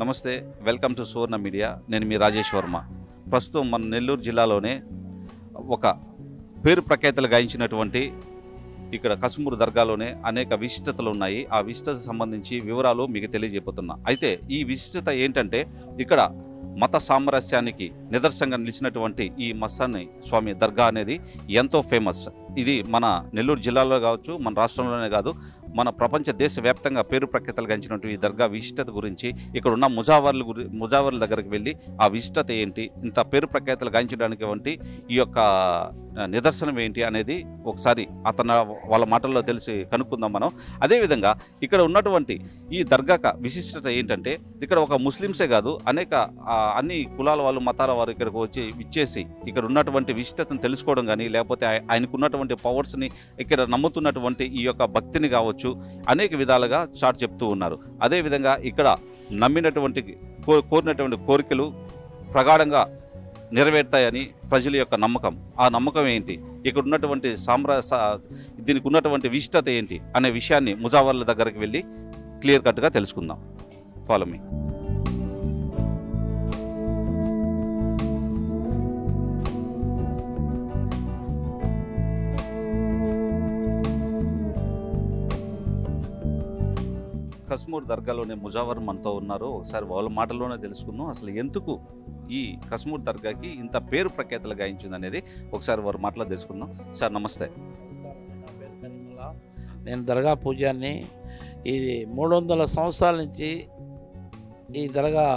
నమస్తే welcome to Suvarna media నేను మీ రాజేష్ వర్మ ప్రస్తుతం మన నెల్లూరు జిల్లాలోనే ఒక పేరు ప్రఖ్యాతలు గాయించినటువంటి ఇక్కడ కసుమూరు దర్గాలోనే అనేక విశిష్టతలు ఉన్నాయి ఆ విశిష్టత సంబంధించి వివరాలు మీకు తెలియజేపుతున్నా అయితే ఈ విశిష్టత ఏంటంటే ఇక్కడ మత సామరస్యానికి నిదర్శనంగా నిలిచినటువంటి ఈ మస్తాని స్వామి దర్గా అనేది ఎంతో ఫేమస్ ఇది మన నెల్లూరు జిల్లాలో కావచ్చు మన రాష్ట్రంలోనే కాదు మన ప్రపంచ దేశవ్యాప్తంగా పేరు ప్రఖ్యాతలు గంచినటువంటి ఈ దర్గా విశిష్టత గురించి ఇక్కడ ఉన్న ముజావర్ల గురి ముజావర్ల దగ్గరికి వెళ్ళి ఆ విశిష్టత ఏంటి ఇంత పేరు ప్రఖ్యాతలు గాంచడానికి వంటి ఈ యొక్క ఆ, నిదర్శనం ఏంటి అనేది ఒకసారి అతను వాళ్ళ మాటల్లో తెలిసి కనుక్కుందాం మనం అదేవిధంగా ఇక్కడ ఉన్నటువంటి ఈ దర్గాక విశిష్టత ఏంటంటే ఇక్కడ ఒక ముస్లిమ్సే కాదు అనేక ఆ, అన్ని కులాల వాళ్ళు మతాల వారు ఇక్కడికి వచ్చి ఇచ్చేసి ఇక్కడ ఉన్నటువంటి విశిష్టతను తెలుసుకోవడం కానీ లేకపోతే ఆయ- ఆయనకు ఉన్నటువంటి పవర్స్ని ఇక్కడ నమ్ముతున్నటువంటి ఈ యొక్క భక్తిని కావచ్చు అనేక విధాలుగా చాటు చెప్తూ ఉన్నారు అదేవిధంగా ఇక్కడ నమ్మినటువంటి కో కోరినటువంటి కోరికలు ప్రగాఢంగా నెరవేరుతాయని ప్రజల యొక్క నమ్మకం ఆ నమ్మకం ఏంటి ఇక్కడ ఉన్నటువంటి సామ్రా సా- దీనికి ఉన్నటువంటి విశిష్టత ఏంటి అనే విషయాన్ని ముజావర్ల దగ్గరికి వెళ్ళి క్లియర్ కట్గా తెలుసుకుందాం ఫాలో మీ కస్మూర్ దర్గాలోనే ముజావర్ మనతో ఉన్నారు ఒకసారి వాళ్ళ మాటల్లోనే తెలుసుకుందాం అసలు ఎందుకు ఈ కస్మూర్ దర్గాకి ఇంత పేరు ప్రఖ్యాతలు గాయించింది అనేది ఒకసారి వారి మాటలో తెలుసుకుందాం సార్ నమస్తే నా పేరు కరీముల్లా. నేను దర్గా పూజాన్ని ఇది మూడు వందల సంవత్సరాల నుంచి ఈ దర్గా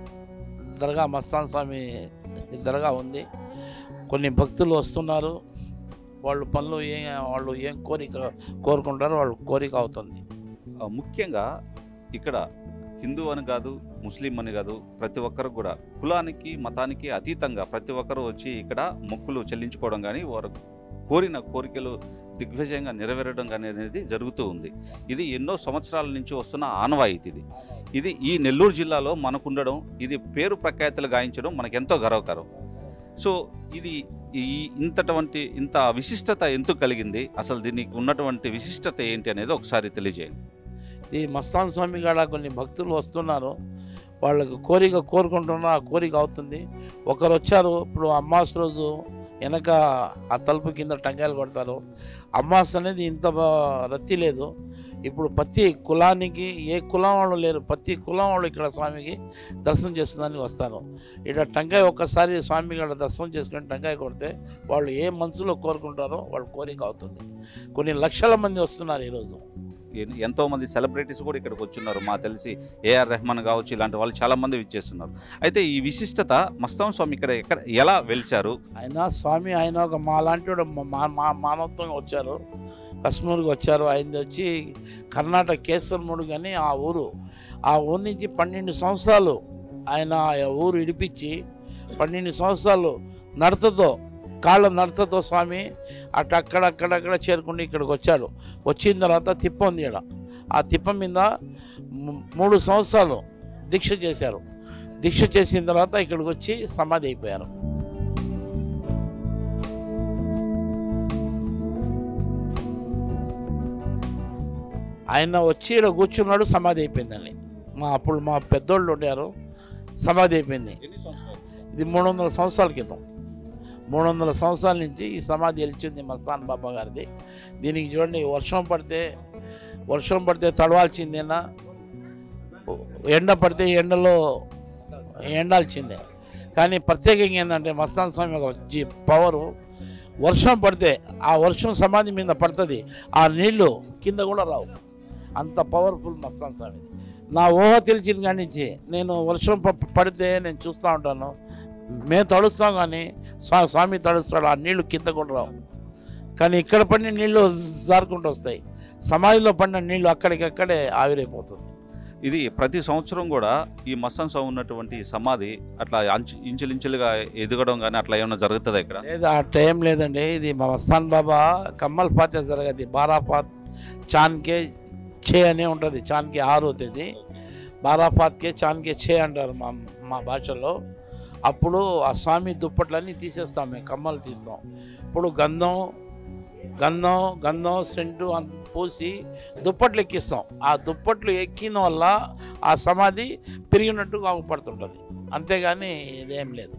దర్గా మస్తాన్ స్వామి ఈ దర్గా ఉంది కొన్ని భక్తులు వస్తున్నారు వాళ్ళు పనులు ఏం వాళ్ళు ఏం కోరిక కోరుకుంటారో వాళ్ళు కోరిక అవుతుంది ఆ, ముఖ్యంగా ఇక్కడ హిందూ అని కాదు ముస్లిం అని కాదు ప్రతి ఒక్కరు కూడా కులానికి మతానికి అతీతంగా ప్రతి ఒక్కరు వచ్చి ఇక్కడ మొక్కులు చెల్లించుకోవడం కానీ వారు కోరిన కోరికలు దిగ్విజయంగా నెరవేరడం కానీ అనేది జరుగుతూ ఉంది ఇది ఎన్నో సంవత్సరాల నుంచి వస్తున్న ఆనవాయితీ ఇది ఇది ఈ నెల్లూరు జిల్లాలో మనకుండడం ఇది పేరు ప్రఖ్యాతలు గాయించడం మనకు ఎంతో గర్వకారం సో ఇది ఈ ఇంతటువంటి ఇంత విశిష్టత ఎందుకు కలిగింది అసలు దీనికి ఉన్నటువంటి విశిష్టత ఏంటి అనేది ఒకసారి తెలియజేయండి ఈ మస్తాన్ స్వామి కాడ కొన్ని భక్తులు వస్తున్నారు వాళ్ళకి కోరిక కోరుకుంటున్నా ఆ కోరిక అవుతుంది ఒకరు వచ్చారు ఇప్పుడు అమ్మాస్ రోజు వెనక ఆ తలుపు కింద టంకాయలు కొడతారు అమ్మాస్ అనేది ఇంత బా- రద్దీ లేదు ఇప్పుడు ప్రతి కులానికి ఏ కులం వాళ్ళు లేరు ప్రతి కులం వాళ్ళు ఇక్కడ స్వామికి దర్శనం చేసుకున్నానికి వస్తారు ఇక్కడ టంకాయ ఒక్కసారి స్వామి కాడ దర్శనం చేసుకుని టంకాయ కొడితే వాళ్ళు ఏ మనసులో కోరుకుంటారో వాళ్ళ కోరిక అవుతుంది కొన్ని లక్షల మంది వస్తున్నారు ఈరోజు ఎన్- ఎంతో మంది సెలబ్రిటీస్ కూడా ఇక్కడికి వచ్చున్నారు మా తెలిసి ఏఆర్ రెహమాన్ కావచ్చు ఇలాంటి వాళ్ళు చాలా మంది విచ్చేస్తున్నారు అయితే ఈ విశిష్టత మస్తాన్ స్వామి ఇక్కడ ఎక్కడ ఎలా వెలిచారు ఆయన స్వామి ఆయన ఒక మాలాంటి వాడు మా మా మానవత్వంగా వచ్చారు కశ్మీర్కి వచ్చారు ఆయన వచ్చి కర్ణాటక కేసర్ముడు కానీ ఆ ఊరు ఆ ఊరు నుంచి పన్నెండు సంవత్సరాలు ఆయన ఆ ఊరు ఇడిపించి పన్నెండు సంవత్సరాలు నడతతో కాళ్ళ నడతతో స్వామి అటు అక్కడ అక్కడక్కడ చేరుకుని ఇక్కడికి వచ్చాడు వచ్చిన తర్వాత తిప్ప ఉంది ఈడ ఆ తిప్ప మీద ము- మూడు సంవత్సరాలు దీక్ష చేశారు దీక్ష చేసిన తర్వాత ఇక్కడికి వచ్చి సమాధి అయిపోయారు ఆయన వచ్చి ఇక్కడ కూర్చున్నాడు సమాధి అయిపోయిందండి మా అప్పుడు మా పెద్దోళ్ళు ఉండారు సమాధి అయిపోయింది ఇది మూడు వందల సంవత్సరాల క్రితం మూడు వందల సంవత్సరాల నుంచి ఈ సమాధి వెలిచింది మస్తాన్ బాబా గారిది దీనికి చూడండి వర్షం పడితే వర్షం పడితే తడవాల్సిందేనా ఎండ పడితే ఎండలో ఎండాల్సిందే కానీ ప్రత్యేకంగా ఏంటంటే మస్తాన్ స్వామి ఒక జీ పవరు వర్షం పడితే ఆ వర్షం సమాధి మీద పడుతుంది ఆ నీళ్లు కింద కూడా రావు అంత పవర్ఫుల్ మస్తాన్ స్వామి నా ఊహ తెలిసిన కాడి నుంచి నేను వర్షం ప- పడితే నేను చూస్తూ ఉంటాను మేము తడుస్తాం కానీ స్వా స్వామి తడుస్తాడు ఆ నీళ్లు కింద కూడా రావు కానీ ఇక్కడ పడిన నీళ్లు జారుకుంటూ వస్తాయి సమాధిలో పడిన నీళ్లు అక్కడికక్కడే ఆవిరైపోతుంది ఇది ప్రతి సంవత్సరం కూడా ఈ మస్తాన్ స్వామి ఉన్నటువంటి ఈ సమాధి అట్లా అంచు ఇంచులించులుగా ఎదగడం కానీ అట్లా ఏమైనా జరుగుతుందా ఇక్కడ లేదు ఆ టైం లేదండి ఇది మా మస్తాన్ బాబా కమ్మల్ పాతే జరగదు బారాపాత్ చాన్కే ఛే అనే ఉంటుంది చాన్కే ఆరు అవుతుంది బారాపాత్కే చాన్కే ఛే అంటారు మా మా భాషలో అప్పుడు ఆ స్వామి దుప్పట్లన్నీ తీసేస్తాం మేము కమ్మలు తీస్తాం ఇప్పుడు గంధం గంధం గంధం సెంటు అంత పోసి దుప్పట్లు ఎక్కిస్తాం ఆ దుప్పట్లు ఎక్కిన వల్ల ఆ సమాధి పెరిగినట్టుగా అవపడుతుంటుంది అంతేగాని ఇదేం లేదు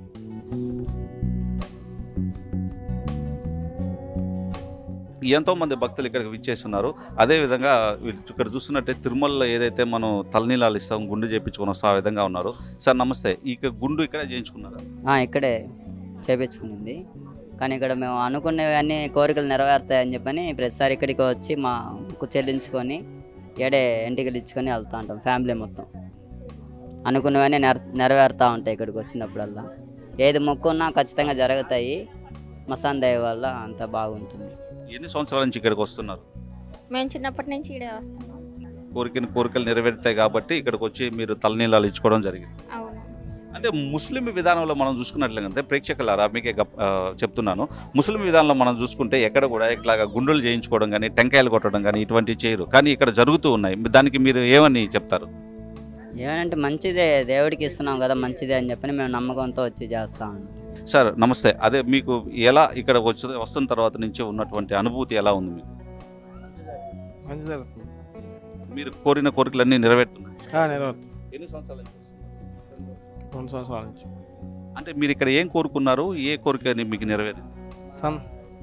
ఎంతో మంది భక్తులు ఇక్కడికి విచ్చేస్తున్నారు అదే విధంగా వీళ్ళు ఇక్కడ చూస్తున్నట్టే తిరుమలలో ఏదైతే మనం తలనీలాలు ఇస్తాం గుండు చేయించుకొని వస్తాం ఆ విధంగా ఉన్నారు సార్ నమస్తే ఇక గుండు ఇక్కడే చేయించుకున్నారా ఆ, ఇక్కడే చేపించుకునింది కానీ ఇక్కడ మేము అనుకునేవన్నీ కోరికలు నెరవేరుతాయని చెప్పని ప్రతిసారి ఇక్కడికి వచ్చి మా ముక్కు చెల్లించుకొని ఏడే ఎంటికలు ఇచ్చుకొని వెళ్తూ ఉంటాం ఫ్యామిలీ మొత్తం అనుకున్నవన్నీ నెర నెరవేరుతూ ఉంటాయి ఇక్కడికి వచ్చినప్పుడల్లా ఏది మొక్కున్నా ఖచ్చితంగా జరుగుతాయి మసాన్ దయ వల్ల అంత బాగుంటుంది ఎన్ని సంవత్సరాల నుంచి ఇక్కడికి వస్తున్నారు మేము చిన్నప్పటి నుంచి ఇడే వస్తున్నాం కోరికని కోరికలు నెరవేరుతాయి కాబట్టి ఇక్కడికి వచ్చి మీరు తలనీలాలు ఇచ్చుకోవడం జరిగింది అవును అంటే ముస్లిం విధానంలో మనం చూసుకున్నట్లయితే ప్రేక్షకులారా మీకే గప్- ఆ, చెప్తున్నాను ముస్లిం విధానంలో మనం చూసుకుంటే ఎక్కడ కూడా ఇట్లాగా గుండులు చేయించుకోవడం కానీ టెంకాయలు కొట్టడం కానీ ఇటువంటివి చేయరు కానీ ఇక్కడ జరుగుతూ ఉన్నాయి దానికి మీరు ఏమని చెప్తారు ఏమంటే మంచిదే దేవుడికి ఇస్తున్నాం కదా మంచిదే అని చెప్పని మేము నమ్మకంతో వచ్చి చేస్తాం సార్ నమస్తే అదే మీకు ఎలా ఇక్కడ వచ్చి వస్తున్న తర్వాత నుంచి ఉన్నటువంటి అనుభూతి ఎలా ఉంది మీకు మంచి జరుగుతుంది మీరు కోరిన కోరికలన్నీ నెరవేరుతున్నాయి నెరవేరుతుంది ఎన్ని సంవత్సరాల నుంచి రెండు సంవత్సరాల నుంచి అంటే మీరు ఇక్కడ ఏం కోరుకున్నారు ఏ కోరిక మీకు నెరవేరింది సన్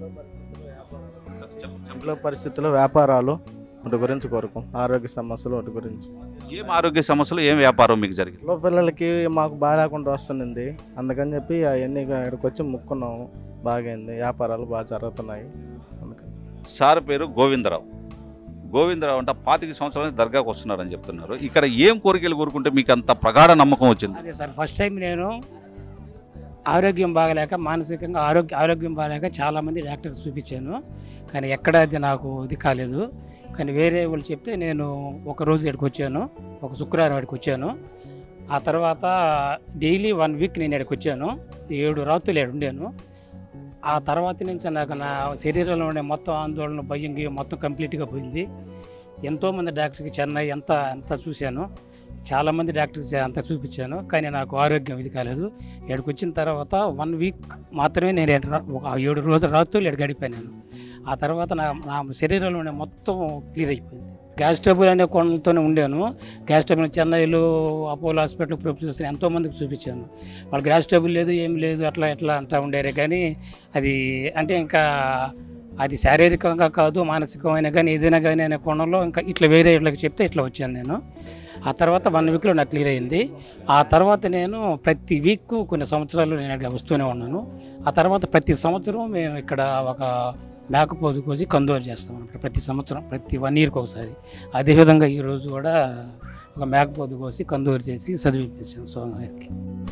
సార్, చెప్ప- చెప్పండి. ఇంట్లో పరిస్థితులు వ్యాపారాలు వాటి గురించి కోరుకోం ఆరోగ్య సమస్యలు వాటి గురించి ఏం ఆరోగ్య సమస్యలు ఏం వ్యాపారం మీకు జరిగింది ఇంట్లో పిల్లలకి మాకు బాగా లేకుండా వస్తుంది అందుకని చెప్పి అవన్నీ ఇక్కడికి వచ్చి ముక్కున్నాము బాగైంది వ్యాపారాలు బాగా జరుగుతున్నాయి అందుకని సార్ పేరు గోవిందరావు గోవిందరావు అంటే పాతిక సంవత్సరాల నుంచి దర్గాకు వస్తున్నారని చెప్తున్నారు ఇక్కడ ఏం కోరికలు కోరుకుంటే మీకు అంత ప్రగాఢ నమ్మకం వచ్చింది అదే సార్ ఫస్ట్ టైం నేను ఆరోగ్యం బాగలేక మానసికంగా ఆరోగ్య ఆరోగ్యం బాగలేక చాలామంది డాక్టర్స్ చూపించాను కానీ ఎక్కడ అది నాకు ఇది కాలేదు కానీ వేరే వాళ్ళు చెప్తే నేను ఒక రోజు ఇక్కడికి వచ్చాను ఒక శుక్రవారం ఇక్కడికి వచ్చాను ఆ తర్వాత డైలీ వన్ వీక్ నేను ఇక్కడికి వచ్చాను ఏడు రాత్రులు ఇక్కడ ఉండాను ఆ తర్వాత నుంచి నాకు నా శరీరంలో ఉండే మొత్తం ఆందోళన భయం గియం మొత్తం కంప్లీట్గా పోయింది ఎంతోమంది డాక్టర్కి చెన్నై ఎంత ఎంత చూశాను చాలామంది డాక్టర్స్ అంతా చూపించాను కానీ నాకు ఆరోగ్యం ఇది కాలేదు ఇక్కడికి వచ్చిన తర్వాత వన్ వీక్ మాత్రమే నేను ఈడ రా- ఒక ఏడు రోజులు రాత్రులు ఇక్కడ గడిపాను ఆ తర్వాత నా నా శరీరంలో ఉండే మొత్తం క్లియర్ అయిపోయింది గ్యాస్ ట్రబుల్ అనే కొనలతోనే ఉండాను గ్యాస్ ట్రబుల్ చెన్నైలో అపోలో హాస్పిటల్ ప్రొఫెసర్స్ ఎంతోమందికి చూపించాను వాళ్ళు గ్యాస్ ట్రబుల్ లేదు ఏం లేదు అట్లా ఎట్లా అంటా ఉండేరే కానీ అది అంటే ఇంకా అది శారీరకంగా కాదు మానసికమైన కానీ ఏదైనా కానీ అనే కోణంలో ఇంకా ఇట్లా వేరే ఇట్లా చెప్తే ఇట్లా వచ్చాను నేను ఆ తర్వాత వన్ వీక్లో నాకు క్లియర్ అయింది ఆ తర్వాత నేను ప్రతి వీక్ కొన్ని సంవత్సరాలు నేను ఇక్కడ వస్తూనే ఉన్నాను ఆ తర్వాత ప్రతి సంవత్సరం మేము ఇక్కడ ఒక మేకపోతు కోసి కందోరు చేస్తాం అన్నమాట ప్రతి సంవత్సరం ప్రతి వన్ ఇయర్కి ఒకసారి అదేవిధంగా ఈరోజు కూడా ఒక మేకపోతు కోసి కందోరు చేసి చదివించాం స్వామి గారికి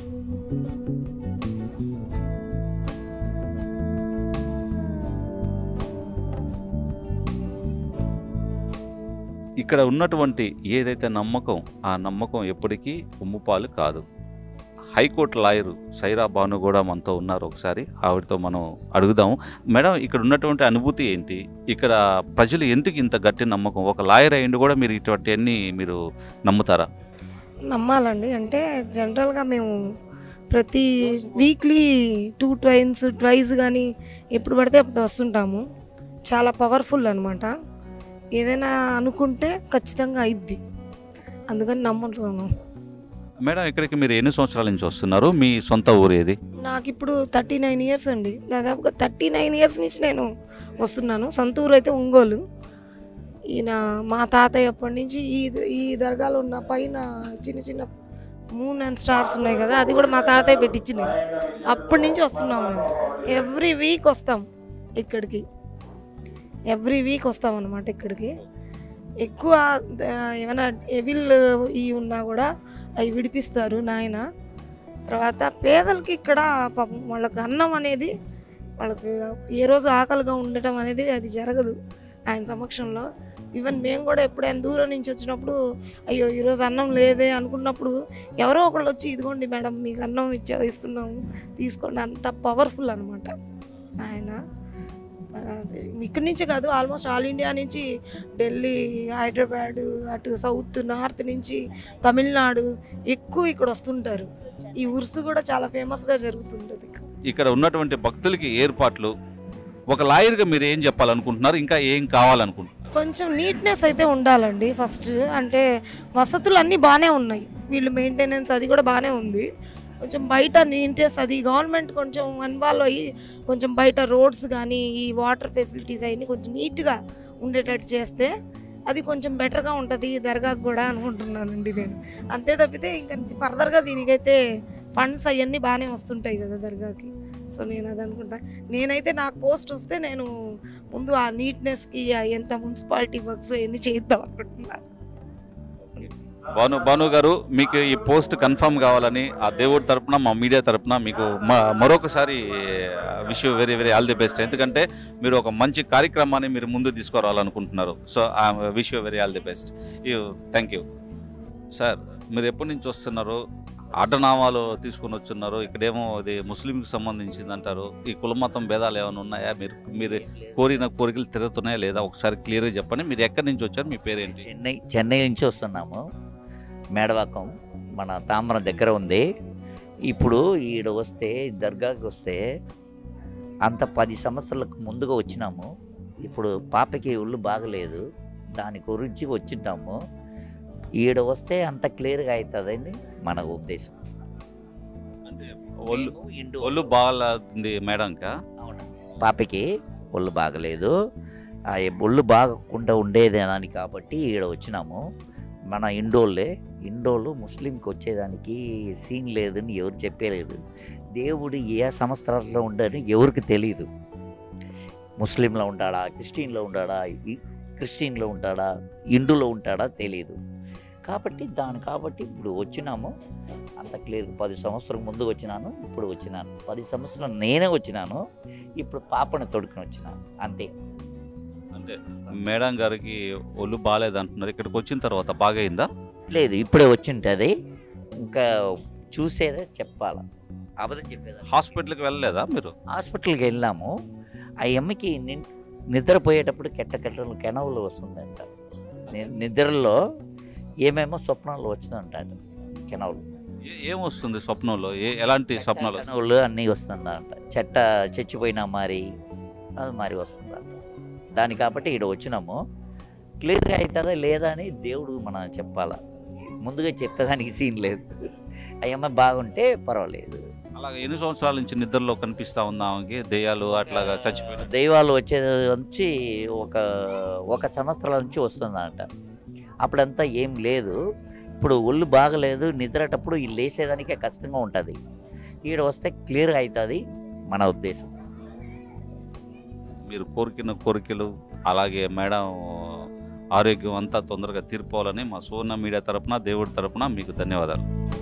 ఇక్కడ ఉన్నటువంటి ఏదైతే నమ్మకం ఆ నమ్మకం ఎప్పటికీ ఉమ్ముపాలు కాదు హైకోర్టు లాయరు సైరా భాను కూడా మనతో ఉన్నారు ఒకసారి ఆవిడతో మనం అడుగుదాం మేడం ఇక్కడ ఉన్నటువంటి అనుభూతి ఏంటి ఇక్కడ ప్రజలు ఎందుకు ఇంత గట్టి నమ్మకం ఒక లాయర్ అయ్యిండి కూడా మీరు ఇటువంటివన్నీ మీరు నమ్ముతారా నమ్మాలండి అంటే జనరల్గా మేము ప్రతి వీక్లీ టూ ట్వైన్స్ ట్వైస్ కానీ ఎప్పుడు పడితే అప్పుడు వస్తుంటాము చాలా పవర్ఫుల్ అనమాట ఏదైనా అనుకుంటే ఖచ్చితంగా అయిద్ది అందుకని నమ్ముతున్నాను మేడం ఇక్కడికి మీరు ఎన్ని సంవత్సరాల నుంచి వస్తున్నారు మీ సొంత ఊరు ఏది నాకు ఇప్పుడు థర్టీ నైన్ ఇయర్స్ అండి దాదాపుగా థర్టీ నైన్ ఇయర్స్ నుంచి నేను వస్తున్నాను సొంత ఊరు అయితే ఒంగోలు ఈయన మా తాతయ్య అప్పటి నుంచి ఈ ఈ దర్గాలో ఉన్న పైన చిన్న చిన్న మూన్ అండ్ స్టార్స్ ఉన్నాయి కదా అది కూడా మా తాతయ్య పెట్టించినాయి అప్పటి నుంచి వస్తున్నాం మేము ఎవ్రీ వీక్ వస్తాం ఇక్కడికి ఎవ్రీ వీక్ వస్తాం అనమాట ఇక్కడికి ఎక్కువ ఆ, ఏమైనా ఎవిల్ ఈ ఉన్నా కూడా అవి విడిపిస్తారు నాయన తర్వాత పేదలకి ఇక్కడ పాపం వాళ్ళకి అన్నం అనేది వాళ్ళకి ఏ రోజు ఆకలిగా ఉండటం అనేది అది జరగదు ఆయన సమక్షంలో ఈవెన్ మేము కూడా ఎప్పుడైనా దూరం నుంచి వచ్చినప్పుడు అయ్యో ఈరోజు అన్నం లేదే అనుకున్నప్పుడు ఎవరో ఒకళ్ళు వచ్చి ఇదిగోండి మేడం మీకు అన్నం ఇచ్చా ఇస్తున్నాము తీసుకోండి అంత పవర్ఫుల్ అనమాట ఆయన ఆ, ఇక్కడి నుంచే కాదు ఆల్మోస్ట్ ఆల్ ఇండియా నుంచి ఢిల్లీ హైదరాబాద్ అటు సౌత్ నార్త్ నుంచి తమిళనాడు ఎక్కువ ఇక్కడ వస్తుంటారు ఈ ఉరుసు కూడా చాలా ఫేమస్గా జరుగుతుంటుంది ఇక్కడ ఇక్కడ ఉన్నటువంటి భక్తులకి ఏర్పాట్లు ఒక లాయర్గా మీరు ఏం చెప్పాలనుకుంటున్నారు ఇంకా ఏం కావాలనుకుంటున్నారు కొంచెం నీట్నెస్ అయితే ఉండాలండి ఫస్ట్ అంటే వసతులు అన్నీ బాగానే ఉన్నాయి వీళ్ళు మెయింటెనెన్స్ అది కూడా బాగానే ఉంది కొంచెం బయట నీట్నెస్ అది గవర్నమెంట్ కొంచెం ఇన్వాల్వ్ అయ్యి కొంచెం బయట రోడ్స్ కానీ ఈ వాటర్ ఫెసిలిటీస్ అవన్నీ కొంచెం నీట్గా ఉండేటట్టు చేస్తే అది కొంచెం బెటర్గా ఉంటుంది దర్గాకు కూడా అనుకుంటున్నానండి నేను అంతే తప్పితే ఇంకా ఫర్దర్గా దీనికైతే ఫండ్స్ అవన్నీ బాగానే వస్తుంటాయి కదా దర్గాకి సో నేను అది అనుకుంటా నేనైతే నాకు పోస్ట్ వస్తే నేను ముందు ఆ నీట్నెస్కి ఎంత మున్సిపాలిటీ వర్క్స్ అవన్నీ చేద్దాం అనుకుంటున్నాను భాను భాను గారు మీకు ఈ పోస్ట్ కన్ఫర్మ్ కావాలని ఆ దేవుడి తరపున మా మీడియా తరపున మీకు మ- మరొకసారి wish very very all the best ఎందుకంటే మీరు ఒక మంచి కార్యక్రమాన్ని మీరు ముందు తీసుకురావాలనుకుంటున్నారు so wish you very all the best you thank you sir మీరు ఎప్పటి నుంచి వస్తున్నారు ఆటనామాలు తీసుకుని వచ్చున్నారు ఇక్కడేమో ఇది ముస్లింకి సంబంధించింది అంటారు ఈ కులమతం భేదాలు ఏమైనా ఉన్నాయా మీరు మీరు కోరిన కోరికలు తిరుగుతున్నాయా లేదా ఒకసారి క్లియర్గా చెప్పండి మీరు ఎక్కడి నుంచి వచ్చారు మీ పేరేంటి చెన్నై చెన్నై నుంచి వస్తున్నాము మేడవాకం మన తామర దగ్గర ఉంది ఇప్పుడు ఈడ వస్తే దర్గాకి వస్తే అంత పది సంవత్సరాలకు ముందుగా వచ్చినాము ఇప్పుడు పాపకి ఒళ్ళు బాగలేదు దాని గురించి వచ్చింటాము ఈడ వస్తే అంత క్లియర్గా అవుతుందని మన ఉద్దేశం అంటే ఒళ్ళు మేము ఇండు ఒళ్ళు బాగాలేదు మేడంకా అవును. పాపకి ఒళ్ళు బాగలేదు ఆ ఒళ్ళు బాగకుండా ఉండేదేనాని కాబట్టి ఈడ వచ్చినాము మన ఇండోళ్ళే ఇండోళ్ళు ముస్లింకి వచ్చేదానికి సీన్ లేదని ఎవరు చెప్పలేదు దేవుడు ఏ సంవత్సరాల్లో ఉండని ఎవరికి తెలియదు ముస్లింలో ఉంటాడా క్రిస్టియన్లో ఉంటాడా ఈ- క్రిస్టియన్లో ఉంటాడా హిందూలో ఉంటాడా తెలియదు కాబట్టి దాని కాబట్టి ఇప్పుడు వచ్చినాము అంత క్లియర్ పది సంవత్సరం ముందు వచ్చినాను ఇప్పుడు వచ్చినాను పది సంవత్సరం నేనే వచ్చినాను ఇప్పుడు పాపను తొడుకుని వచ్చినాను అంతే అంటే మేడం గారికి ఒళ్ళు బాగాలేదు అంటున్నారు ఇక్కడికి వచ్చిన తర్వాత బాగైందా లేదు ఇప్పుడే వచ్చింటుంది ఇంకా చూసేదే చెప్పాల అబద్ధం చెప్పేదా హాస్పిటల్కి వెళ్ళలేదా మీరు హాస్పిటల్కి వెళ్ళాము ఆ అమ్మకి ని- నిద్రపోయేటప్పుడు కెట్ట కెట్టలు కెనవులు వస్తుందంట ని- నిద్రలో ఏమేమో స్వప్నాలు వచ్చిందంట కెనవులు ఏ- ఏం వస్తుంది స్వప్నంలో ఏ ఎలాంటి స్వప్నాలు వస్తాయి? కనవులు అన్నీ వస్తుందంట చెట్ట చచ్చిపోయినా మరి అది మరి వస్తుందంట దాని కాబట్టి ఇక్కడ వచ్చినాము క్లియర్గా అవుతుందా లేదా అని దేవుడు మనం చెప్పాలా ముందుగా చెప్పేదానికి సీన్ లేదు అయ్యమ్మ బాగుంటే పర్వాలేదు అలాగే ఎన్ని సంవత్సరాల నుంచి నిద్రలో కనిపిస్తా ఉందా ఆమెకి దెయ్యాలు అట్లాగా చచ్చిపోయిన దైవాలు వచ్చేది వచ్చి ఒక ఒక సంవత్సరాల నుంచి వస్తుందంట అప్పుడంతా ఏం లేదు ఇప్పుడు ఒళ్ళు బాగలేదు నిద్రటప్పుడు ఈ లేసేదానికే కష్టంగా ఉంటుంది ఈడ వస్తే క్లియర్గా అవుతుంది మన ఉద్దేశం మీరు కోరికిన కోరికలు అలాగే మేడం ఆరోగ్యం అంతా తొందరగా తీర్పోవాలని మా సువర్ణ మీడియా తరపున దేవుడి తరపున మీకు ధన్యవాదాలు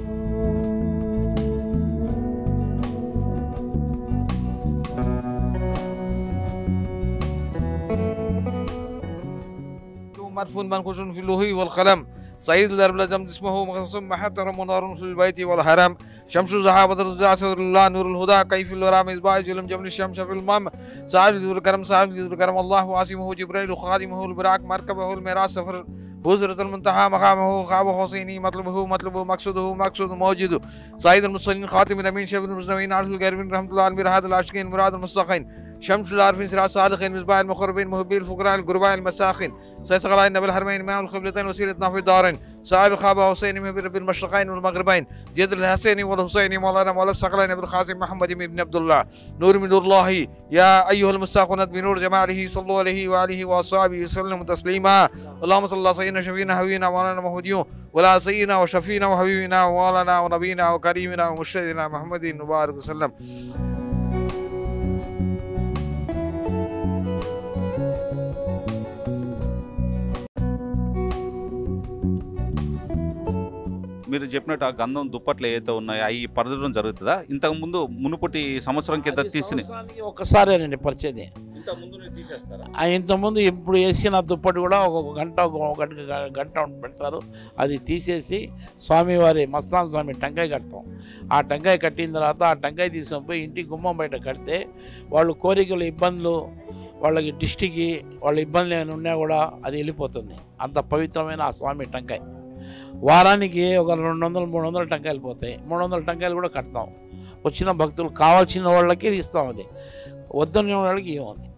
مرفون منقوش في اللوهي والقلم سعيد الأرب لجم اسمه مقسم محترم ونار في البيت والحرم شمس الزهاب بدر الزع صدر الله نور الهدى كيف الورى مصباح جلم جبل الشمس في المام صاحب ذو الكرم صاحب ذو الكرم الله واسمه جبريل خادمه البراك مركبه الميراث سفر وزرة المنتهى مقامه خاب حسيني مطلبه مطلبه مقصده مقصود موجود سعيد المرسلين خاتم الأمين شيخ المسلمين عبد الكريم رحمة الله على هذا العاشقين مراد المستقين شمس العارفين سراج صادقين مصباح المقربين محبي الفقراء القرباء المساخين سيسقى لنا بالحرمين ماء القبلتين وسيلتنا في الدارين صاحب خابة حسين محبي رب المشرقين والمغربين جد الحسين والحسين مولانا مولا الثقلين بالخازم محمد بن عبد الله نور من نور الله يا أيها المستاقون بنور جماله صلوا عليه وآله وأصحابه وسلم تسليما اللهم صل على سيدنا شفينا حبيبنا مولانا محمد ولا سيدنا وشفينا وحبيبنا ومولانا ونبينا وكريمنا ومرشدنا محمد مبارك وسلم మీరు చెప్పినట్టు ఆ గంధం దుప్పట్లు ఏవైతే ఉన్నాయో అవి పరదడం జరుగుతుందా ఇంతకు ముందు మునుపటి సంవత్సరం కింద అది తీసిన సంవత్సరానికి ఒక్కసారేనండి పరిచేది ఆ ఇంతకుముందు ఇప్పుడు వేసిన దుప్పటి కూడా ఒక గంట ఒక గంట గంట పెడతారు అది తీసేసి స్వామివారి మస్తాన్ స్వామి టెంకాయ కడతాం ఆ టెంకాయ కట్టిన తర్వాత ఆ టెంకాయ తీసుకొని పోయి ఇంటి గుమ్మం బయట కడితే వాళ్ళు కోరికలు ఇబ్బందులు వాళ్ళకి దిష్టికి వాళ్ళ ఇబ్బందులు ఏమైనా ఉన్నా కూడా అది వెళ్ళిపోతుంది అంత పవిత్రమైన ఆ స్వామి టెంకాయ వారానికి ఒక రెండు వందలు మూడు వందల టెంకాయలు పోతాయి మూడు వందల టెంకాయలు కూడా కడతాం వచ్చిన భక్తులు కావాల్సిన వాళ్ళకి ఇస్తాం అది వద్దని వాళ్ళకి ఇవ్వదు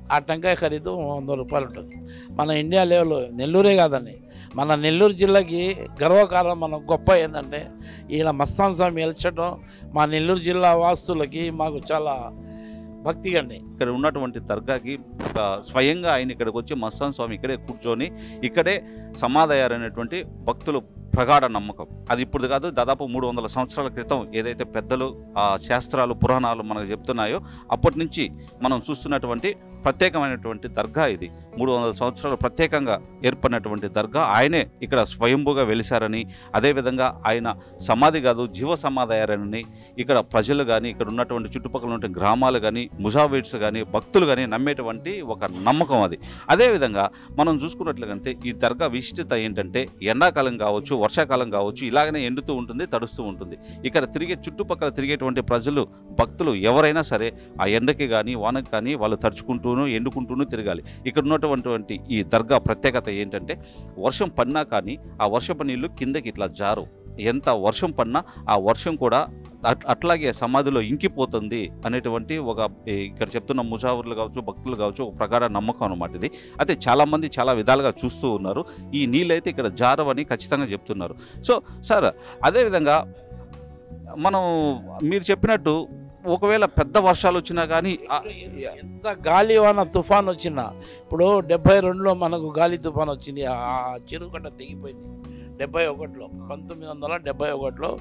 ఆ టెంకాయ ఖరీదు వంద రూపాయలు ఉంటుంది మన ఇండియా లెవెల్ నెల్లూరే కాదండి మన నెల్లూరు జిల్లాకి గర్వకారణం మన గొప్ప ఏంటంటే ఈయన మస్తాన్ స్వామి వెలిచడం మా నెల్లూరు జిల్లా వాస్తులకి మాకు చాలా భక్తి అండి ఇక్కడ ఉన్నటువంటి దర్గాకి ఒక స్వయంగా ఆయన ఇక్కడికి వచ్చి మస్తాన్ స్వామి ఇక్కడే కూర్చొని ఇక్కడే సమాధయ్యారనేటువంటి భక్తులు ప్రగాఢ నమ్మకం అది ఇప్పుడు కాదు దాదాపు మూడు వందల సంవత్సరాల క్రితం ఏదైతే పెద్దలు ఆ శాస్త్రాలు పురాణాలు మనకు చెప్తున్నాయో అప్పటి నుంచి మనం చూస్తున్నటువంటి ప్రత్యేకమైనటువంటి దర్గా ఇది మూడు వందల సంవత్సరాలు ప్రత్యేకంగా ఏర్పడినటువంటి దర్గా ఆయనే ఇక్కడ స్వయంభూగా వెలిశారని అదేవిధంగా ఆయన సమాధి కాదు జీవ సమాధి అయ్యారని ఇక్కడ ప్రజలు కానీ ఇక్కడ ఉన్నటువంటి చుట్టుపక్కల ఉన్న గ్రామాలు కానీ ముజావిడ్స్ కానీ భక్తులు కానీ నమ్మేటువంటి ఒక నమ్మకం అది అదేవిధంగా మనం చూసుకున్నట్లుగంటే ఈ దర్గా విశిష్టత ఏంటంటే ఎండాకాలం కావచ్చు వర్షాకాలం కావచ్చు ఇలాగనే ఎండుతూ ఉంటుంది తడుస్తూ ఉంటుంది ఇక్కడ తిరిగే చుట్టుపక్కల తిరిగేటువంటి ప్రజలు భక్తులు ఎవరైనా సరే ఆ ఎండకి కానీ వానకి కానీ వాళ్ళు తడుచుకుంటూను ఎండుకుంటూను తిరగాలి ఇక్కడ ఉన్నటువంటి ఈ దర్గా ప్రత్యేకత ఏంటంటే వర్షం పడినా కానీ ఆ వర్షపు నీళ్లు కిందకి ఇట్లా జారు ఎంత వర్షం పడినా ఆ వర్షం కూడా అట్- అట్లాగే సమాధిలో ఇంకిపోతుంది అనేటువంటి ఒక ఈ ఇక్కడ చెప్తున్న ముజావుర్లు కావచ్చు భక్తులు కావచ్చు ఒక ప్రగాఢ నమ్మకం అనమాట ఇది అయితే చాలామంది చాలా విధాలుగా చూస్తూ ఉన్నారు ఈ నీళ్ళైతే ఇక్కడ జారవని ఖచ్చితంగా చెప్తున్నారు సో సార్ అదేవిధంగా మనం మీరు చెప్పినట్టు ఒకవేళ పెద్ద వర్షాలు వచ్చినా కానీ ఆ- ఎంత గాలి వాన తుఫాన్ వచ్చినా ఇప్పుడు డెబ్బై రెండులో మనకు గాలి తుఫాన్ వచ్చింది ఆ చెరువు కట్ట తెగిపోయింది డెబ్బై ఒకటిలో పంతొమ్మిది వందల డెబ్బై ఒకటిలో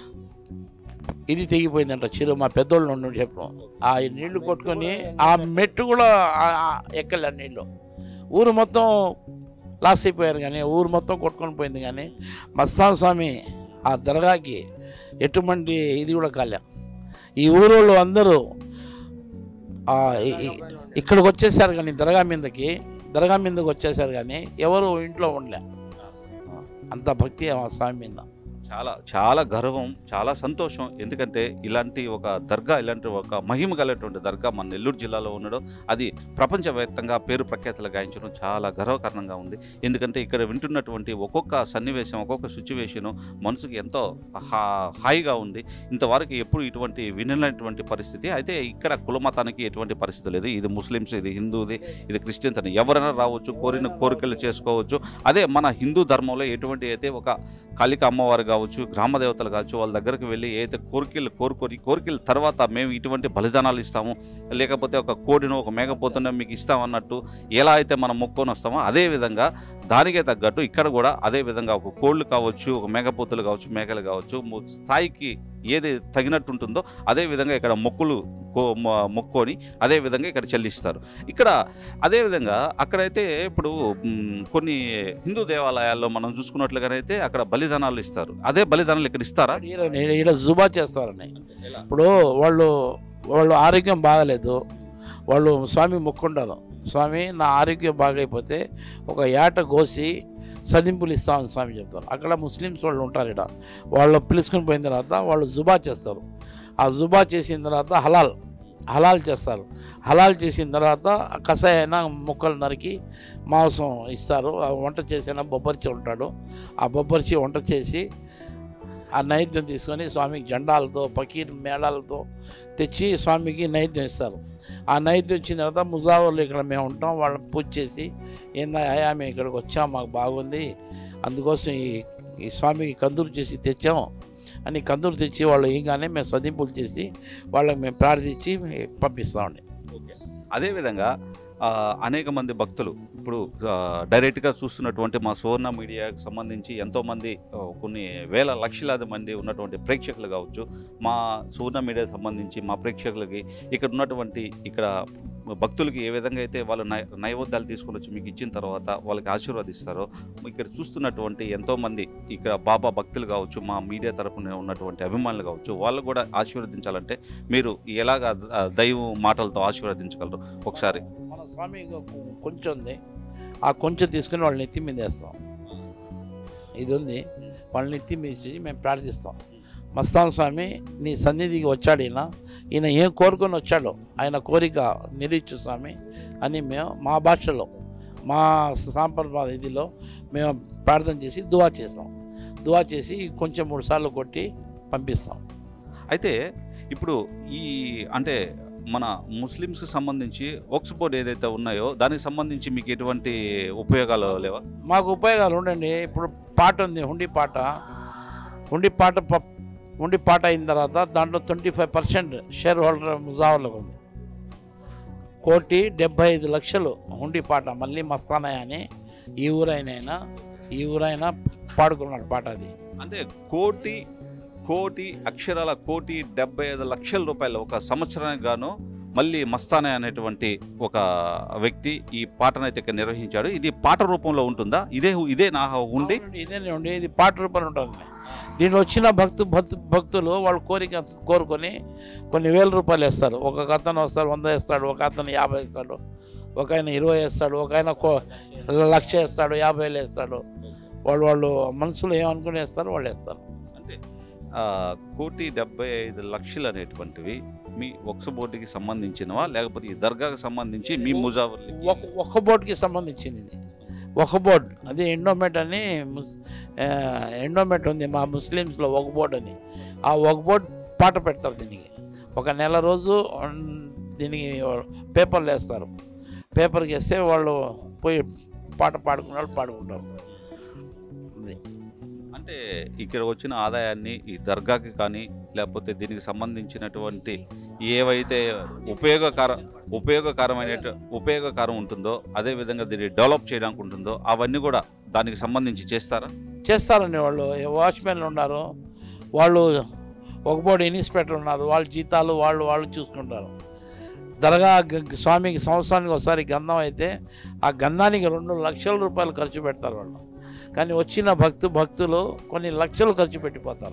ఇది తెగిపోయిందంట చెరువు మా పెద్దోళ్ళు ఉండి చెప్పడం ఆ నీళ్లు కొట్టుకొని ఆ మెట్టు కూడా ఆ- ఆ ఎక్కలే ఆ నీళ్ళు ఊరు మొత్తం లాస్ అయిపోయారు కానీ ఊరు మొత్తం కొట్టుకొని పోయింది కానీ మస్తాన్ స్వామి ఆ దర్గాకి ఎటువంటి ఇది కూడా కాలే ఈ ఊరోళ్ళు అందరూ ఆ, ఇ- ఇ- ఇక్కడికి వచ్చేసారు కానీ దర్గా మీదకి దర్గా మీదకి వచ్చేసారు కానీ ఎవరు ఇంట్లో ఉండలే అంత భక్తి ఆ స్వామి మీద చాలా చాలా గర్వం చాలా సంతోషం ఎందుకంటే ఇలాంటి ఒక దర్గా ఇలాంటి ఒక మహిమ కలిగినటువంటి దర్గా మన నెల్లూరు జిల్లాలో ఉండడం అది ప్రపంచవ్యాప్తంగా పేరు ప్రఖ్యాతులు గాయించడం చాలా గర్వకారణంగా ఉంది ఎందుకంటే ఇక్కడ వింటున్నటువంటి ఒక్కొక్క సన్నివేశం ఒక్కొక్క సిచ్యువేషను మనసుకి ఎంతో హా హాయిగా ఉంది ఇంతవరకు ఎప్పుడు ఇటువంటి వినలేనటువంటి పరిస్థితి అయితే ఇక్కడ కులమతానికి ఎటువంటి పరిస్థితి లేదు ఇది ముస్లిమ్స్ ఇది హిందూది ఇది క్రిస్టియన్స్ అని ఎవరైనా రావచ్చు కోరిన కోరికలు చేసుకోవచ్చు అదే మన హిందూ ధర్మంలో ఎటువంటి అయితే ఒక కాళిక అమ్మవారు కావచ్చు గ్రామ దేవతలు కావచ్చు వాళ్ళ దగ్గరికి వెళ్ళి ఏదైతే కోరికలు కోరుకొని కోరికల తర్వాత మేము ఇటువంటి బలిదానాలు ఇస్తాము లేకపోతే ఒక కోడినో ఒక మేకపోతున్నో మీకు ఇస్తామన్నట్టు ఎలా అయితే మనం మొక్కొని వస్తామో అదే విధంగా దానికే తగ్గట్టు ఇక్కడ కూడా అదే విధంగా ఒక కోళ్ళు కావచ్చు ఒక మేకపోతులు కావచ్చు మేకలు కావచ్చు ము- స్థాయికి ఏది తగినట్టు ఉంటుందో అదే విధంగా ఇక్కడ మొక్కులు కో- మొ- మొక్కొని అదే విధంగా ఇక్కడ చెల్లిస్తారు ఇక్కడ అదేవిధంగా అక్కడైతే ఇప్పుడు మ్, కొన్ని హిందూ దేవాలయాల్లో మనం చూసుకున్నట్లుగానైతే అక్కడ బలిదానాలు ఇస్తారు అదే బలిదానాలు ఇక్కడ ఇస్తారా ఈడ- ఈడ- ఈడ జుబా చేస్తారని ఇప్పుడు వాళ్ళు వాళ్ళు ఆరోగ్యం బాగలేదు వాళ్ళు స్వామి మొక్కుంటారు స్వామి నా ఆరోగ్యం బాగైపోతే ఒక ఏట కోసి సదింపులు ఇస్తామని స్వామి చెప్తారు అక్కడ ముస్లిమ్స్ వాళ్ళు ఉంటారు ఇక్కడ వాళ్ళు పిలుచుకొని పోయిన తర్వాత వాళ్ళు జుబా చేస్తారు ఆ జుబా చేసిన తర్వాత హలాల్ హలాల్ చేస్తారు హలాల్ చేసిన తర్వాత కషాయన ముక్కలు నరికి మాంసం ఇస్తారు ఆ వంట చేసిన బొబ్బర్చి ఉంటాడు ఆ బొబ్బర్చి వంట చేసి ఆ నైవేద్యం తీసుకొని స్వామికి జెండాలతో పకీర్ మేళాలతో తెచ్చి స్వామికి నైవేద్యం ఇస్తారు ఆ నైవేద్యం ఇచ్చిన తర్వాత ముజావర్లు ఇక్కడ మేము ఉంటాం వాళ్ళని పూజ చేసి ఏందా అయ్యా మేము ఇక్కడికి వచ్చాం మాకు బాగుంది అందుకోసం ఈ ఈ స్వామికి కందూరు చేసి తెచ్చాం అని కందూరు తెచ్చి వాళ్ళు ఏంగానే మేము సదింపులు చేసి వాళ్ళకి మేము ప్రార్థించి పంపిస్తామండి అదేవిధంగా ఆ, అనేక మంది భక్తులు ఇప్పుడు ఆ, డైరెక్ట్గా చూస్తున్నటువంటి మా సువర్ణ మీడియాకు సంబంధించి ఎంతోమంది ఆ, కొన్ని వేల లక్షలాది మంది ఉన్నటువంటి ప్రేక్షకులు కావచ్చు మా సువర్ణ మీడియాకి సంబంధించి మా ప్రేక్షకులకి ఇక్కడ ఉన్నటువంటి ఇక్కడ భక్తులకి ఏ విధంగా అయితే వాళ్ళు నై నైవేద్యాలు తీసుకొని వచ్చి మీకు ఇచ్చిన తర్వాత వాళ్ళకి ఆశీర్వదిస్తారో ఇక్కడ చూస్తున్నటువంటి ఎంతోమంది ఇక్కడ బాబా భక్తులు కావచ్చు మా మీడియా తరపున ఉన్నటువంటి అభిమానులు కావచ్చు వాళ్ళు కూడా ఆశీర్వదించాలంటే మీరు ఎలాగ ఆ, దైవం మాటలతో ఆశీర్వదించగలరు ఒకసారి మన స్వామి ఇంకో కొ- కొంచెం ఉంది ఆ కొంచెం తీసుకుని వాళ్ళని నెత్తి మీద వేస్తాం ఇది ఉంది వాళ్ళని నెత్తి మీసి మేము ప్రార్థిస్తాం మస్తాన్ స్వామి నీ సన్నిధికి వచ్చాడు ఈయన ఈయన ఏం కోరుకొని వచ్చాడో ఆయన కోరిక నిరీక్షు స్వామి అని మేము మా భాషలో మా సాంప్రదాయ ఇదిలో మేము ప్రార్థన చేసి దువా చేస్తాం దువా చేసి కొంచెం మూడు సార్లు కొట్టి పంపిస్తాం అయితే ఇప్పుడు ఈ అంటే మన ముస్లిమ్స్కి సంబంధించి ఒక్స్ బోర్డ్ ఏదైతే ఉన్నాయో దానికి సంబంధించి మీకు ఎటువంటి ఉపయోగాలు లేవా మాకు ఉపయోగాలు ఉండండి ఇప్పుడు పాట ఉంది హుండీ పాట హుండీ పాట ప- హుండీ పాట అయిన తర్వాత దాంట్లో twenty five percent shareholder ముజావర్లకు ఉంది కోటి డెబ్బై ఐదు లక్షలు హుండీ పాట మళ్ళీ మస్తానయ్య అని ఈ ఊరైనా ఈ ఊరైనా పాడుకున్నాడు పాట అది అంటే కోటి కోటి అక్షరాల కోటి డెబ్బై ఐదు లక్షల రూపాయలు ఒక సంవత్సరానికి గాను మళ్ళీ మస్తానే అనేటువంటి ఒక వ్యక్తి ఈ పాటనైతే ఇక్కడ నిర్వహించాడు ఇది పాట రూపంలో ఉంటుందా ఇదే ఇదే నా ఉండి అవునండి, ఇదేనే ఉండి ఇది పాట రూపంలో ఉంటుంది దీనిలో వచ్చిన భక్తు భక్తు భక్తులు వాళ్ళు కోరిక కోరుకొని కొన్ని వేల రూపాయలు వేస్తారు ఒక అతను వస్తాడు వంద వేస్తాడు ఒక అతను యాభై వేస్తాడు ఒక ఆయన ఇరవై వేస్తాడు ఒక ఆయన కో లక్ష వేస్తాడు యాభై వేలు వేస్తాడు వాళ్ళు వాళ్ళు మనసులో ఏమనుకుని వేస్తారో వాళ్ళు వేస్తారు అంటే ఆ, కోటి డెబ్బై ఐదు లక్షలు అనేటువంటివి మీ ఒక్స బోర్డుకి సంబంధించినవా లేకపోతే ఈ దర్గాకి సంబంధించి మీ ముజావర్లకి ఒక ఒక బోర్డుకి సంబంధించింది ఇది ఒక బోర్డు అది ఎండోమెట్ అని ముస్- ఆ, ఎండోమెట్ ఉంది మా ముస్లిమ్స్లో ఒక బోర్డు అని ఆ ఒక బోర్డు పాట పెడతారు దీనికి ఒక నెల రోజు ఉమ్, దీనికి పేపర్లు వేస్తారు పేపర్కి వేస్తే వాళ్ళు పోయి పాట పాడుకున్న వాళ్ళు పాడుకుంటారు అది. అంటే ఇక్కడ వచ్చిన ఆదాయాన్ని ఈ దర్గాకి కానీ లేకపోతే దీనికి సంబంధించినటువంటి ఏవైతే ఉపయోగకర ఉపయోగకరమైన ఉపయోగకరం ఉంటుందో అదే విధంగా దీన్ని డెవలప్ చేయడానికి ఉంటుందో అవన్నీ కూడా దానికి సంబంధించి చేస్తారా చేస్తారండి వాళ్ళు వాచ్మెన్లు ఉన్నారు వాళ్ళు ఒక బోర్డు ఇన్స్పెక్టర్ ఉన్నారు వాళ్ళ జీతాలు వాళ్ళు వాళ్ళు చూసుకుంటారు దర్గా గ- స్వామికి సంవత్సరానికి ఒకసారి గంధం అయితే ఆ గంధానికి రెండు లక్షల రూపాయలు ఖర్చు పెడతారు వాళ్ళు కానీ వచ్చిన భక్తు భక్తులు కొన్ని లక్షలు ఖర్చు పెట్టిపోతారు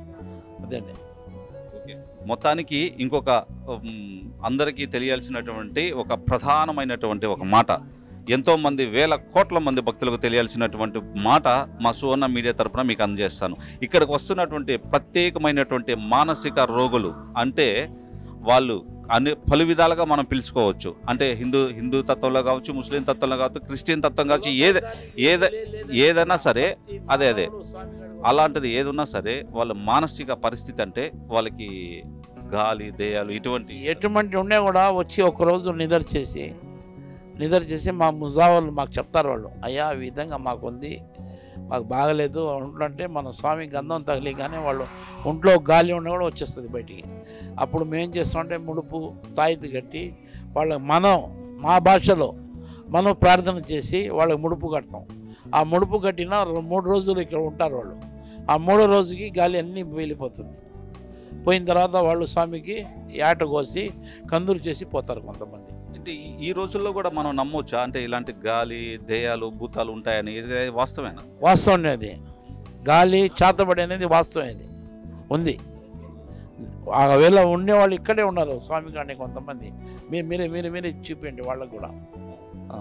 అదండి మొత్తానికి ఇంకొక ఉమ్, అందరికీ తెలియాల్సినటువంటి ఒక ప్రధానమైనటువంటి ఒక మాట ఎంతో మంది వేల కోట్ల మంది భక్తులకు తెలియాల్సినటువంటి మాట మా సువర్ణ మీడియా తరపున మీకు అందజేస్తాను ఇక్కడికి వస్తున్నటువంటి ప్రత్యేకమైనటువంటి మానసిక రోగులు అంటే వాళ్ళు అన్ని పలు విధాలుగా మనం పిలుచుకోవచ్చు అంటే హిందూ హిందూ తత్వంలో కావచ్చు ముస్లిం తత్వంలో కావచ్చు క్రిస్టియన్ తత్వం కావచ్చు ఏది ఏద ఏదైనా సరే అదే అదే అలాంటిది ఏదున్నా సరే వాళ్ళ మానసిక పరిస్థితి అంటే వాళ్ళకి గాలి దేయాలు ఇటువంటి ఎటువంటి ఉన్నా కూడా వచ్చి ఒకరోజు నిద్ర చేసి నిద్ర చేసి మా ముజావాళ్ళు మాకు చెప్తారు వాళ్ళు అయ్యా ఈ విధంగా మాకు ఉంది మాకు బాగలేదు అంటే మన స్వామి గంధం తగిలి కానీ వాళ్ళు ఒంట్లో గాలి ఉన్నా కూడా వచ్చేస్తుంది బయటికి అప్పుడు మేము చేస్తామంటే ముడుపు తాయితీ కట్టి వాళ్ళకి మనం మా భాషలో మనం ప్రార్థన చేసి వాళ్ళకి ముడుపు కడతాం ఆ ముడుపు కట్టిన రె- మూడు రోజులు ఇక్కడ ఉంటారు వాళ్ళు ఆ మూడో రోజుకి గాలి అన్నీ వెళ్ళిపోతుంది పోయిన తర్వాత వాళ్ళు స్వామికి ఏట కోసి కందూరు చేసి పోతారు కొంతమంది అంటే ఈ- ఈ రోజుల్లో కూడా మనం నమ్మొచ్చా అంటే ఇలాంటి గాలి దేయాలు భూతాలు ఉంటాయని ఇది వాస్తవేనా వాస్తవం అది గాలి చాతబడి అనేది వాస్తవం ఇది ఉంది ఒకవేళ ఉండేవాళ్ళు ఇక్కడే ఉన్నారు స్వామి కానీ కొంతమంది మీరు మీరే మీరే మీరే చూపించండి వాళ్ళకు కూడా ఆ.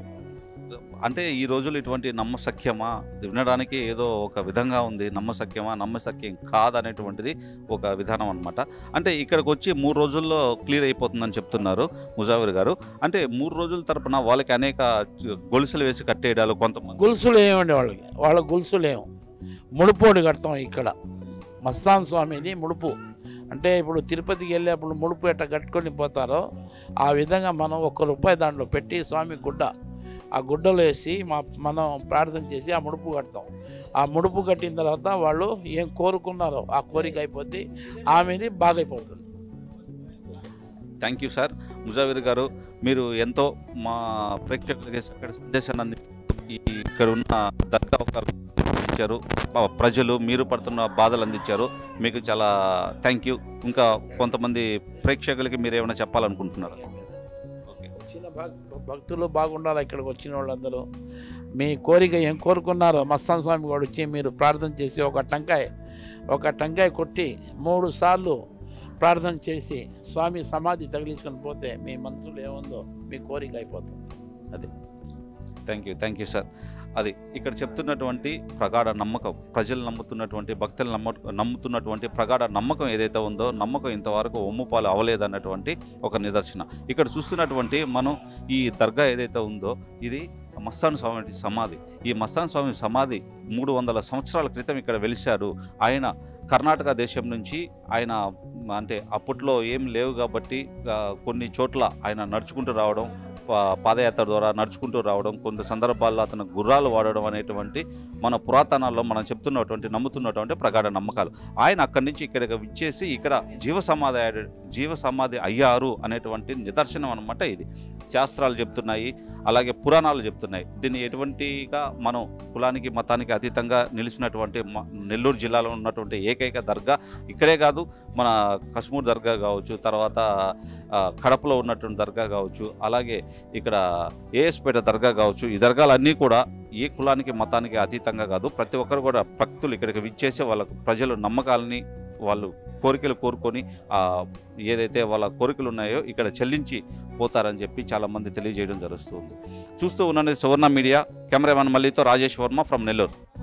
అంటే ఈ రోజులు ఇటువంటి నమ్మసఖ్యమా వినడానికి ఏదో ఒక విధంగా ఉంది నమ్మసఖ్యమా నమ్మసఖ్యం కాదనేటువంటిది ఒక విధానం అనమాట అంటే ఇక్కడికి వచ్చి మూడు రోజుల్లో క్లియర్ అయిపోతుందని చెప్తున్నారు ముజావిర్ గారు అంటే మూడు రోజుల తరపున వాళ్ళకి అనేక గొలుసులు వేసి కట్టేయడాలు కొంతమంది గొలుసులు ఏమండి వాళ్ళకి వాళ్ళ గొలుసులు ఏం ముడుపోడు కడతాం ఇక్కడ మస్తాన్ స్వామిది ముడుపు అంటే ఇప్పుడు తిరుపతికి వెళ్ళేప్పుడు ముడుపు ఎట్ట కట్టుకొని పోతారో ఆ విధంగా మనం ఒక్క రూపాయి దాంట్లో పెట్టి స్వామి గుడ్డ ఆ గుడ్డలో వేసి మా మనం ప్రార్థన చేసి ఆ ముడుపు కడతాం ఆ ముడుపు కట్టిన తర్వాత వాళ్ళు ఏం కోరుకున్నారో ఆ కోరిక అయిపోద్ది ఆమెది బాగైపోతుంది thank you sir Mujavir garu మీరు ఎంతో మా ప్రేక్షకులకి అక్కడ సందేశాన్ని అంది ఈ ఇక్కడ ఉన్న దర్గా ఒక అందించారు ప- ప్రజలు మీరు పడుతున్న బాధలు అందించారు మీకు చాలా థ్యాంక్ యూ ఇంకా కొంతమంది ప్రేక్షకులకి మీరు ఏమైనా చెప్పాలనుకుంటున్నారు వచ్చిన భక్- భక్తులు బాగుండాలి ఇక్కడికి వచ్చిన వాళ్ళందరూ మీ కోరిక ఏం కోరుకున్నారో మస్తాన్ స్వామి కూడా వచ్చి మీరు ప్రార్థన చేసి ఒక టంకాయ ఒక టంకాయ కొట్టి మూడు సార్లు ప్రార్థన చేసి స్వామి సమాధి తగిలించుకొని పోతే మీ మనసులో ఏముందో మీ కోరిక అయిపోతుంది అది thank you thank you sir అది ఇక్కడ చెప్తున్నటువంటి ప్రగాఢ నమ్మకం ప్రజలు నమ్ముతున్నటువంటి భక్తులు నమ్మ నమ్ముతున్నటువంటి ప్రగాఢ నమ్మకం ఏదైతే ఉందో నమ్మకం ఇంతవరకు ఒమ్ముపాలు అవ్వలేదన్నటువంటి ఒక నిదర్శన ఇక్కడ చూస్తున్నటువంటి మనం ఈ దర్గా ఏదైతే ఉందో ఇది మస్తాన్ స్వామి సమాధి ఈ మస్తాన్ స్వామి సమాధి మూడు వందల సంవత్సరాల క్రితం ఇక్కడ వెలిశారు ఆయన కర్ణాటక దేశం నుంచి ఆయన అంటే అప్పట్లో ఏం లేవు కాబట్టి ఆ, కొన్ని చోట్ల ఆయన నడుచుకుంటూ రావడం పా- పాదయాత్ర ద్వారా నడుచుకుంటూ రావడం కొన్ని సందర్భాల్లో అతను గుర్రాలు వాడడం అనేటువంటి మన పురాతనాల్లో మనం చెప్తున్నటువంటి నమ్ముతున్నటువంటి ప్రగాఢ నమ్మకాలు ఆయన అక్కడి నుంచి ఇక్కడికి విచ్చేసి ఇక్కడ జీవ సమాధి అయ్యాడు- జీవ సమాధి అయ్యారు అనేటువంటి నిదర్శనం అనమాట ఇది శాస్త్రాలు చెప్తున్నాయి అలాగే పురాణాలు చెప్తున్నాయి దీన్ని ఎటువంటిగా మనం కులానికి మతానికి అతీతంగా నిలిచినటువంటి మ- నెల్లూరు జిల్లాలో ఉన్నటువంటి ఏకైక దర్గా ఇక్కడే కాదు మన కశ్మూర్ దర్గా కావచ్చు తర్వాత ఆ, కడపలో ఉన్నటువంటి దర్గా కావచ్చు అలాగే ఇక్కడ ఏఎస్పేట దర్గా కావచ్చు ఈ దర్గాలన్నీ కూడా ఏ కులానికి మతానికి అతీతంగా కాదు ప్రతి ఒక్కరు కూడా భక్తులు ఇక్కడికి విచ్చేసి వాళ్ళ ప్రజలు నమ్మకాలని వాళ్ళు కోరికలు కోరుకొని ఆ, ఏదైతే వాళ్ళ కోరికలు ఉన్నాయో ఇక్కడ చెల్లించి పోతారని చెప్పి చాలామంది తెలియజేయడం జరుగుతుంది చూస్తూ ఉన్నది సువర్ణ మీడియా కెమెరామెన్ మల్లితో రాజేష్ వర్మ ఫ్రమ్ నెల్లూరు